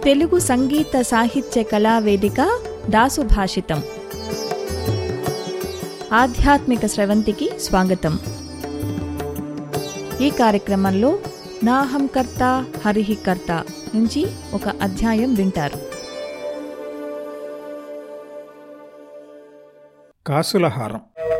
తెలుగు సంగీత సాహిత్య కళా వేదిక దాసు భాషితం ఆధ్యాత్మిక స్రవంతికి స్వాగతం ఈ కార్యక్రమంలో నాహం కర్త హరిహి కర్త నుంచి ఒక అధ్యాయం వింటారు కాసుల హారం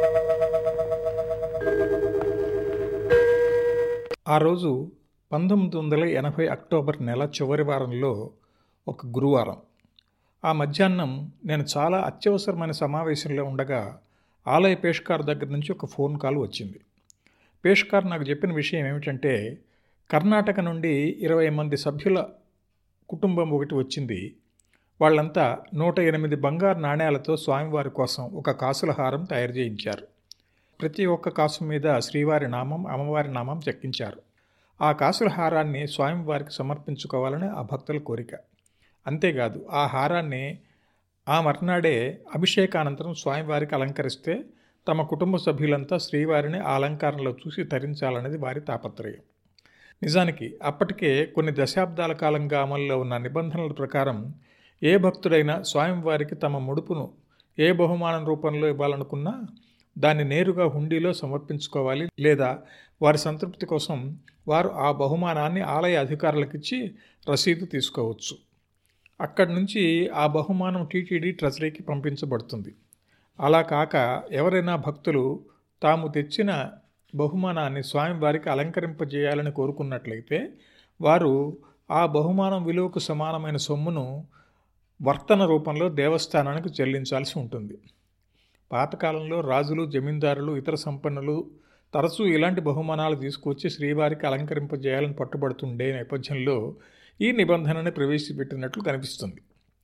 ఆ రోజు పంతొమ్మిది వందల ఎనభై అక్టోబర్ నెల చివరి వారంలో ఒక గురువారం ఆ మధ్యాహ్నం నేను చాలా అత్యవసరమైన సమావేశంలో ఉండగా ఆలయ పేష్కార్ దగ్గర నుంచి ఒక ఫోన్ కాల్ వచ్చింది పేష్కార్ నాకు చెప్పిన విషయం ఏమిటంటే కర్ణాటక నుండి ఇరవై మంది సభ్యుల కుటుంబం ఒకటి వచ్చింది వాళ్ళంతా నూట ఎనిమిది బంగారు నాణేలతో స్వామివారి కోసం ఒక కాసుల హారం తయారు చేయించారు ప్రతి ఒక్క కాసు మీద శ్రీవారి నామం అమ్మవారి నామం చెక్కించారు ఆ కాసుల హారాన్ని స్వామివారికి సమర్పించుకోవాలని ఆ భక్తుల కోరిక అంతేకాదు ఆ హారాన్ని ఆ మర్నాడే అభిషేకానంతరం స్వామివారికి అలంకరిస్తే తమ కుటుంబ సభ్యులంతా శ్రీవారిని ఆ అలంకారంలో చూసి తరించాలనేది వారి తాపత్రయం నిజానికి అప్పటికే కొన్ని దశాబ్దాల కాలంగా అమల్లో ఉన్న నిబంధనల ప్రకారం ఏ భక్తుడైనా స్వామివారికి తమ ముడుపును ఏ బహుమానం రూపంలో ఇవ్వాలనుకున్నా దాన్ని నేరుగా హుండీలో సమర్పించుకోవాలి లేదా వారి సంతృప్తి కోసం వారు ఆ బహుమానాన్ని ఆలయ అధికారులకు ఇచ్చి రసీదు తీసుకోవచ్చు అక్కడి నుంచి ఆ బహుమానం టీటీడీ ట్రెజరీకి పంపించబడుతుంది అలా కాక ఎవరైనా భక్తులు తాము తెచ్చిన బహుమానాన్ని స్వామివారికి అలంకరింపజేయాలని కోరుకున్నట్లయితే వారు ఆ బహుమానం విలువకు సమానమైన సొమ్మును వర్తన రూపంలో దేవస్థానానికి చెల్లించాల్సి ఉంటుంది పాతకాలంలో రాజులు జమీందారులు ఇతర సంపన్నులు తరచూ ఇలాంటి బహుమానాలు తీసుకొచ్చి శ్రీవారికి అలంకరింపజేయాలని పట్టుబడుతుండే నేపథ్యంలో ఈ నిబంధనని ప్రవేశపెట్టినట్లు కనిపిస్తుంది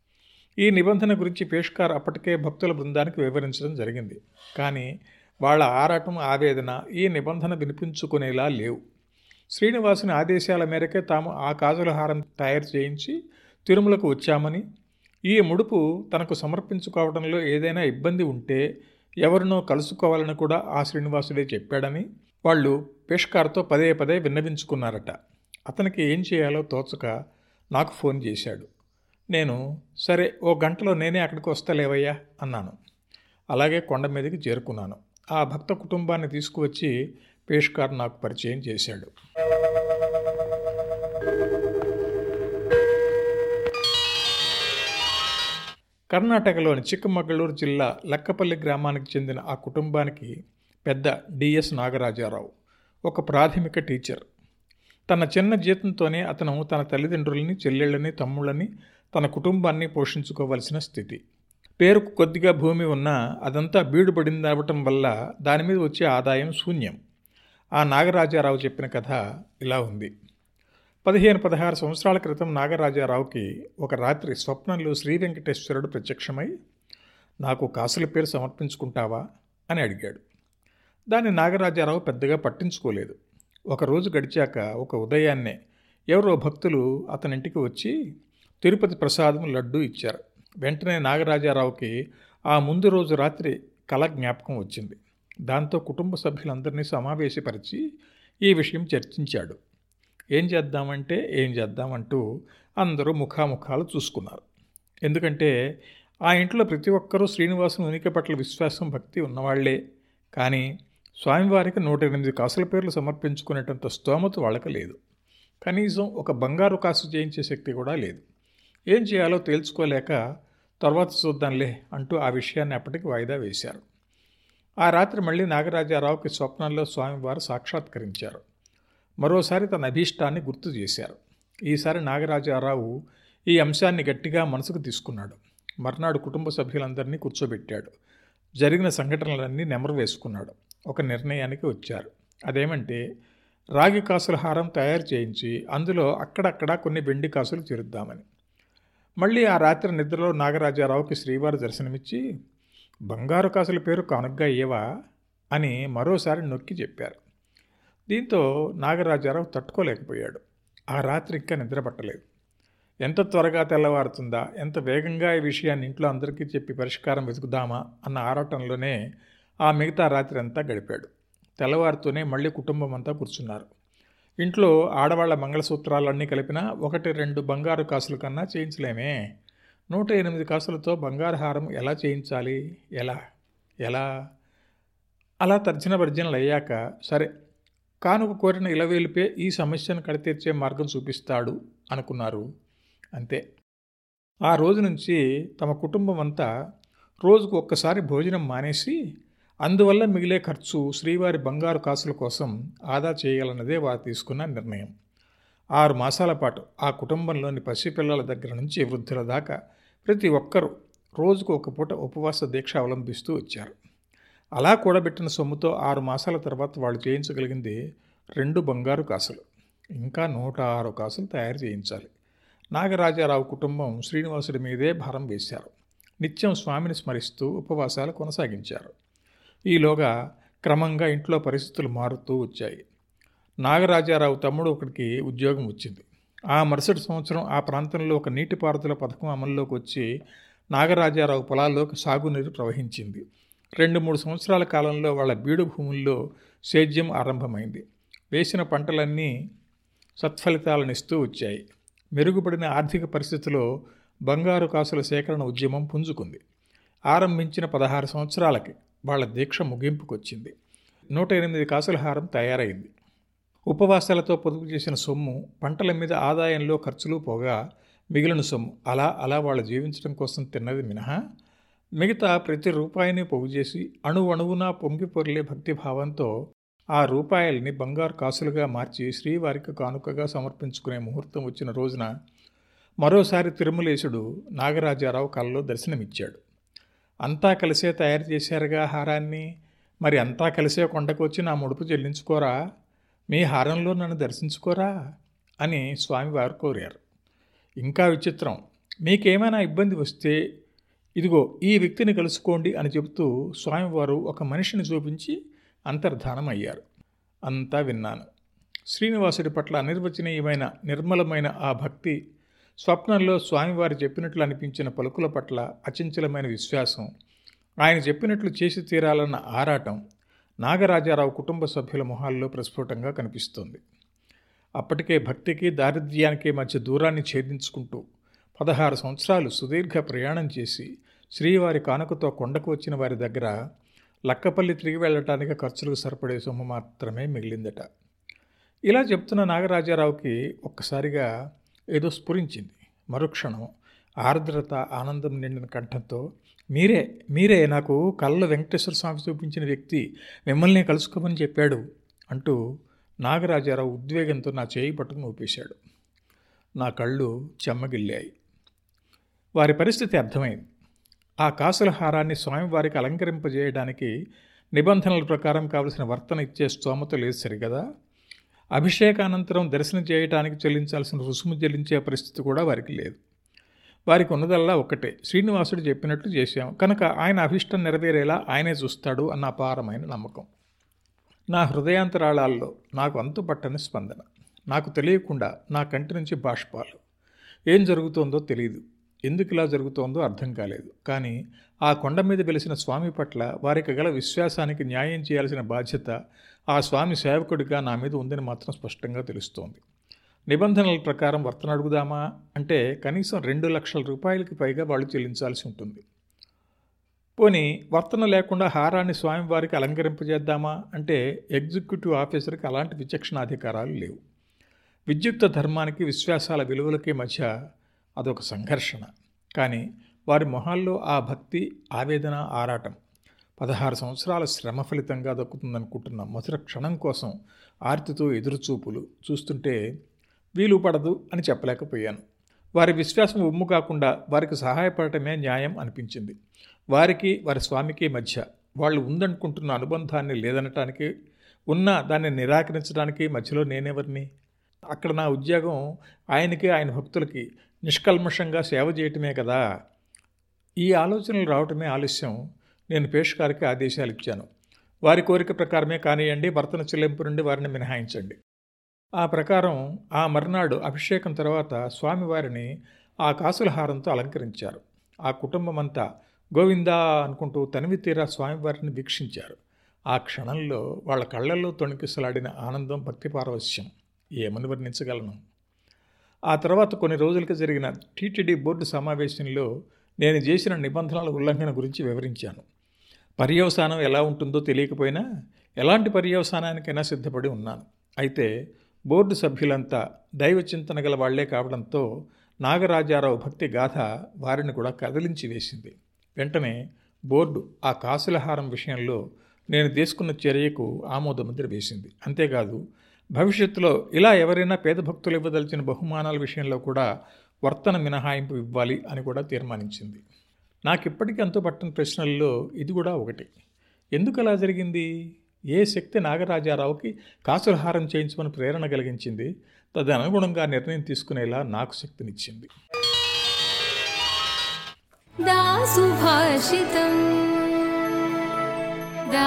ఈ నిబంధన గురించి పేష్కార్ అప్పటికే భక్తుల బృందానికి వివరించడం జరిగింది కానీ వాళ్ళ ఆరాటం ఆవేదన ఈ నిబంధన వినిపించుకునేలా లేవు శ్రీనివాసుని ఆదేశాల మేరకే తాము ఆ కాజుల హారం తయారు చేయించి తిరుమలకు వచ్చామని ఈ ముడుపు తనకు సమర్పించుకోవడంలో ఏదైనా ఇబ్బంది ఉంటే ఎవరినో కలుసుకోవాలని కూడా ఆ శ్రీనివాసుడే చెప్పాడని వాళ్ళు పేష్కార్తో పదే పదే విన్నవించుకున్నారట అతనికి ఏం చేయాలో తోచక నాకు ఫోన్ చేశాడు నేను సరే ఓ గంటలో నేనే అక్కడికి వస్తలేవయ్యా అన్నాను అలాగే కొండ మీదకి చేరుకున్నాను ఆ భక్త కుటుంబాన్ని తీసుకువచ్చి పేష్కార్ నాకు పరిచయం చేశాడు కర్ణాటకలోని చిక్కమగళూరు జిల్లా లక్కపల్లి గ్రామానికి చెందిన ఆ కుటుంబానికి పెద్ద డిఎస్ నాగరాజారావు ఒక ప్రాథమిక టీచర్ తన చిన్న జీతంతోనే అతను తన తల్లిదండ్రులని చెల్లెళ్ళని తమ్ముళ్ళని తన కుటుంబాన్ని పోషించుకోవలసిన స్థితి పేరుకు కొద్దిగా భూమి ఉన్నా అదంతా బీడుబడింది అవ్వటం వల్ల దాని మీద వచ్చే ఆదాయం శూన్యం ఆ నాగరాజారావు చెప్పిన కథ ఇలా ఉంది పదిహేను పదహారు సంవత్సరాల క్రితం నాగరాజారావుకి ఒక రాత్రి స్వప్నంలో శ్రీ వెంకటేశ్వరుడు ప్రత్యక్షమై నాకు కాసుల పేరు సమర్పించుకుంటావా అని అడిగాడు దాన్ని నాగరాజారావు పెద్దగా పట్టించుకోలేదు ఒక రోజు గడిచాక ఒక ఉదయాన్నే ఎవరో భక్తులు అతని ఇంటికి వచ్చి తిరుపతి ప్రసాదం లడ్డు ఇచ్చారు వెంటనే నాగరాజారావుకి ఆ ముందు రోజు రాత్రి కళ జ్ఞాపకం వచ్చింది దాంతో కుటుంబ సభ్యులందరినీ సమావేశపరిచి ఈ విషయం చర్చించాడు ఏం చేద్దామంటే ఏం చేద్దామంటూ అందరూ ముఖాముఖాలు చూసుకున్నారు ఎందుకంటే ఆ ఇంట్లో ప్రతి ఒక్కరూ శ్రీనివాసుని ఉనికి పట్ల విశ్వాసం భక్తి ఉన్నవాళ్లే కానీ స్వామివారికి నూట ఎనిమిది కాసుల పేర్లు సమర్పించుకునేటంత స్తోమత వాళ్ళకి లేదు కనీసం ఒక బంగారు కాసు చేయించే శక్తి కూడా లేదు ఏం చేయాలో తేల్చుకోలేక తర్వాత చూద్దాంలే అంటూ ఆ విషయాన్ని అప్పటికి వాయిదా వేశారు ఆ రాత్రి మళ్ళీ నాగరాజారావుకి స్వప్నంలో స్వామివారు సాక్షాత్కరించారు మరోసారి తన అభీష్టాన్ని గుర్తు చేశారు ఈసారి నాగరాజారావు ఈ అంశాన్ని గట్టిగా మనసుకు తీసుకున్నాడు మర్నాడు కుటుంబ సభ్యులందరినీ కూర్చోబెట్టాడు జరిగిన సంఘటనలన్నీ నెమరు వేసుకున్నాడు ఒక నిర్ణయానికి వచ్చారు అదేమంటే రాగి కాసుల హారం తయారు చేయించి అందులో అక్కడక్కడ కొన్ని వెండి కాసులు చేరుద్దామని మళ్ళీ ఆ రాత్రి నిద్రలో నాగరాజారావుకి శ్రీవారు దర్శనమిచ్చి బంగారు కాసుల పేరు కానుగ్గా ఇయ్యవా అని మరోసారి నొక్కి చెప్పారు దీంతో నాగరాజారావు తట్టుకోలేకపోయాడు ఆ రాత్రి ఇంకా నిద్రపట్టలేదు ఎంత త్వరగా తెల్లవారుతుందా ఎంత వేగంగా ఈ విషయాన్ని ఇంట్లో అందరికీ చెప్పి పరిష్కారం వెతుకుదామా అన్న ఆరాటంలోనే ఆ మిగతా రాత్రి అంతా గడిపాడు తెల్లవారుతూనే మళ్ళీ కుటుంబం అంతా కూర్చున్నారు ఇంట్లో ఆడవాళ్ల మంగళసూత్రాలన్నీ కలిపినా ఒకటి రెండు బంగారు కాసుల కన్నా చేయించలేమే నూట ఎనిమిది కాసులతో బంగారు హారం ఎలా చేయించాలి ఎలా ఎలా అలా తర్జన భర్జనలు అయ్యాక సరే కానుక కోరిన ఇలవేలిపే ఈ సమస్యను కడితీర్చే మార్గం చూపిస్తాడు అనుకున్నారు అంతే ఆ రోజు నుంచి తమ కుటుంబం అంతా రోజుకు ఒక్కసారి భోజనం మానేసి అందువల్ల మిగిలే ఖర్చు శ్రీవారి బంగారు కాసుల కోసం ఆదా చేయగలన్నదే వారు తీసుకున్న నిర్ణయం ఆరు మాసాల పాటు ఆ కుటుంబంలోని పసిపిల్లల దగ్గర నుంచి వృద్ధుల దాకా ప్రతి ఒక్కరూ రోజుకు ఒక పూట ఉపవాస దీక్ష అవలంబిస్తూ వచ్చారు అలా కూడబెట్టిన సొమ్ముతో ఆరు మాసాల తర్వాత వాళ్ళు చేయించగలిగింది రెండు బంగారు కాసులు ఇంకా నూట ఆరు కాసులు తయారు చేయించాలి నాగరాజారావు కుటుంబం శ్రీనివాసుడి మీదే భారం వేశారు నిత్యం స్వామిని స్మరిస్తూ ఉపవాసాలు కొనసాగించారు ఈలోగా క్రమంగా ఇంట్లో పరిస్థితులు మారుతూ వచ్చాయి నాగరాజారావు తమ్ముడు ఒకడికి ఉద్యోగం వచ్చింది ఆ మరుసటి సంవత్సరం ఆ ప్రాంతంలో ఒక నీటిపారుదల పథకం అమల్లోకి వచ్చి నాగరాజారావు పొలాల్లోకి సాగునీరు ప్రవహించింది రెండు మూడు సంవత్సరాల కాలంలో వాళ్ళ బీడు భూముల్లో సేద్యం ఆరంభమైంది వేసిన పంటలన్నీ సత్ఫలితాలనిస్తూ వచ్చాయి మెరుగుపడిన ఆర్థిక పరిస్థితిలో బంగారు కాసుల సేకరణ ఉద్యమం పుంజుకుంది ఆరంభించిన పదహారు సంవత్సరాలకి వాళ్ళ దీక్ష ముగింపుకొచ్చింది నూట ఎనిమిది కాసుల హారం తయారైంది ఉపవాసాలతో పొదుపు చేసిన సొమ్ము పంటల మీద ఆదాయంలో ఖర్చులు పోగా మిగిలిన సొమ్ము అలా అలా వాళ్ళు జీవించడం కోసం తిన్నది మినహా మిగతా ప్రతి రూపాయిని పోగు చేసి అణు అణువునా పొంగి పొరిలే భక్తిభావంతో ఆ రూపాయల్ని బంగారు కాసులుగా మార్చి శ్రీవారికి కానుకగా సమర్పించుకునే ముహూర్తం వచ్చిన రోజున మరోసారి తిరుమలేశుడు నాగరాజారావు కలలో దర్శనమిచ్చాడు అంతా కలిసే తయారు చేశారుగా హారాన్ని మరి అంతా కలిసే కొండకు వచ్చి నా ముడుపు చెల్లించుకోరా మీ హారంలో నన్ను దర్శించుకోరా అని స్వామివారు కోరారు ఇంకా విచిత్రం మీకేమైనా ఇబ్బంది వస్తే ఇదిగో ఈ వ్యక్తిని కలుసుకోండి అని చెబుతూ స్వామివారు ఒక మనిషిని చూపించి అంతర్ధానం అయ్యారు అంతా విన్నాను శ్రీనివాసుడి పట్ల అనిర్వచనీయమైన నిర్మలమైన ఆ భక్తి స్వప్నంలో స్వామివారు చెప్పినట్లు అనిపించిన పలుకుల పట్ల అచంచలమైన విశ్వాసం ఆయన చెప్పినట్లు చేసి తీరాలన్న ఆరాటం నాగరాజారావు కుటుంబ సభ్యుల మొహాల్లో ప్రస్ఫుటంగా కనిపిస్తోంది అప్పటికే భక్తికి దారిద్ర్యానికి మధ్య దూరాన్ని ఛేదించుకుంటూ పదహారు సంవత్సరాలు సుదీర్ఘ ప్రయాణం చేసి శ్రీవారి కానుకతో కొండకు వచ్చిన వారి దగ్గర లక్కపల్లి తిరిగి వెళ్ళటానికి ఖర్చులకు సరిపడే సొమ్ము మాత్రమే మిగిలిందట ఇలా చెప్తున్న నాగరాజారావుకి ఒక్కసారిగా ఏదో స్ఫురించింది మరుక్షణం ఆర్ద్రత ఆనందం నిండిన కంఠంతో మీరే మీరే నాకు కళ్ళ వెంకటేశ్వర స్వామి చూపించిన వ్యక్తి మిమ్మల్ని కలుసుకోమని చెప్పాడు అంటూ నాగరాజారావు ఉద్వేగంతో నా చేయి పట్టుకుని ఊపేశాడు నా కళ్ళు చెమ్మగిల్లాయి వారి పరిస్థితి అర్థమైంది ఆ కాసుల హారాన్ని స్వామివారికి అలంకరింపజేయడానికి నిబంధనల ప్రకారం కావలసిన వర్తన ఇచ్చే స్తోమత లేదు సరిగదా అభిషేకానంతరం దర్శనం చేయడానికి చెల్లించాల్సిన రుసుము చెల్లించే పరిస్థితి కూడా వారికి లేదు వారికి ఉన్నదల్లా ఒక్కటే శ్రీనివాసుడు చెప్పినట్లు చేశాం కనుక ఆయన అభిష్టం నెరవేరేలా ఆయనే చూస్తాడు అన్న అపారమైన నమ్మకం నా హృదయాంతరాళాల్లో నాకు అంతుపట్టని స్పందన నాకు తెలియకుండా నా కంటి నుంచి బాష్పాలు ఏం జరుగుతోందో తెలియదు ఎందుకు ఇలా జరుగుతోందో అర్థం కాలేదు కానీ ఆ కొండ మీద వెలిసిన స్వామి పట్ల వారికి గల విశ్వాసానికి న్యాయం చేయాల్సిన బాధ్యత ఆ స్వామి సేవకుడిగా నా మీద ఉందని మాత్రం స్పష్టంగా తెలుస్తోంది నిబంధనల ప్రకారం వర్తన అడుగుదామా అంటే కనీసం రెండు లక్షల రూపాయలకి పైగా వాళ్ళు చెల్లించాల్సి ఉంటుంది పోనీ వర్తన లేకుండా హారాన్ని స్వామివారికి అలంకరింపజేద్దామా అంటే ఎగ్జిక్యూటివ్ ఆఫీసర్కి అలాంటి విచక్షణాధికారాలు లేవు విద్యుక్త ధర్మానికి విశ్వాసాల విలువలకి మధ్య అదొక సంఘర్షణ కానీ వారి మొహాల్లో ఆ భక్తి ఆవేదన ఆరాటం పదహారు సంవత్సరాల శ్రమ ఫలితంగా దక్కుతుందనుకుంటున్న మధుర క్షణం కోసం ఆర్తితో ఎదురుచూపులు చూస్తుంటే వీలు పడదు అని చెప్పలేకపోయాను వారి విశ్వాసం ఉమ్ము కాకుండా వారికి సహాయపడటమే న్యాయం అనిపించింది వారికి వారి స్వామికి మధ్య వాళ్ళు ఉందనుకుంటున్న అనుబంధాన్ని లేదనటానికి ఉన్నా దాన్ని నిరాకరించడానికి మధ్యలో నేనెవరిని అక్కడ నా ఉద్యోగం ఆయనకి ఆయన భక్తులకి నిష్కల్మషంగా సేవ చేయటమే కదా ఈ ఆలోచనలు రావటమే ఆలస్యం నేను పేష్కారికి ఆదేశాలు ఇచ్చాను వారి కోరిక ప్రకారమే కానివ్వండి భర్తన చెల్లింపు నుండి వారిని మినహాయించండి ఆ ప్రకారం ఆ మర్నాడు అభిషేకం తర్వాత స్వామివారిని ఆ కాసుల హారంతో అలంకరించారు ఆ కుటుంబం అంతా గోవిందా అనుకుంటూ తనివి తీరా స్వామివారిని వీక్షించారు ఆ క్షణంలో వాళ్ళ కళ్ళల్లో తొణికిసలాడిన ఆనందం భక్తి పారవశ్యం ఏమని వర్ణించగలను ఆ తర్వాత కొన్ని రోజులకు జరిగిన టీటీడీ బోర్డు సమావేశంలో నేను చేసిన నిబంధనల ఉల్లంఘన గురించి వివరించాను పర్యవసానం ఎలా ఉంటుందో తెలియకపోయినా ఎలాంటి పర్యవసానానికైనా సిద్ధపడి ఉన్నాను అయితే బోర్డు సభ్యులంతా దైవ చింతన గల వాళ్లే కావడంతో నాగరాజారావు భక్తి గాథ వారిని కూడా కదిలించి వేసింది వెంటనే బోర్డు ఆ కాసులహారం విషయంలో నేను తీసుకున్న చర్యకు ఆమోదముద్ర వేసింది అంతేకాదు భవిష్యత్తులో ఇలా ఎవరైనా పేద భక్తులు ఇవ్వదలిచిన బహుమానాల విషయంలో కూడా వర్తన మినహాయింపు ఇవ్వాలి అని కూడా తీర్మానించింది నాకు ఇప్పటికీ అంతు పట్టని ప్రశ్నల్లో ఇది కూడా ఒకటి ఎందుకు అలా జరిగింది ఏ శక్తి నాగరాజారావుకి కాసులహారం చేయించమని ప్రేరణ కలిగించింది తదనుగుణంగా నిర్ణయం తీసుకునేలా నాకు శక్తినిచ్చింది दा सुभाषितम् दा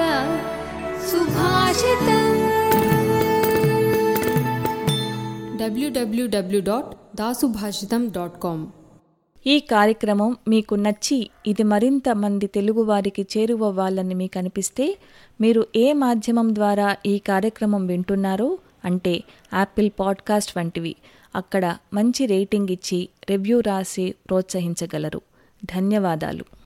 सुभाषितम् www.dasubhashitam.com ఈ కార్యక్రమం మీకు నచ్చి ఇది మరింత మంది తెలుగువారికి చేరువవ్వాలని మీకు అనిపిస్తే మీరు ఏ మాధ్యమం ద్వారా ఈ కార్యక్రమం వింటున్నారో అంటే యాపిల్ పాడ్కాస్ట్ వంటివి అక్కడ మంచి రేటింగ్ ఇచ్చి రివ్యూ రాసి ప్రోత్సహించగలరు ధన్యవాదాలు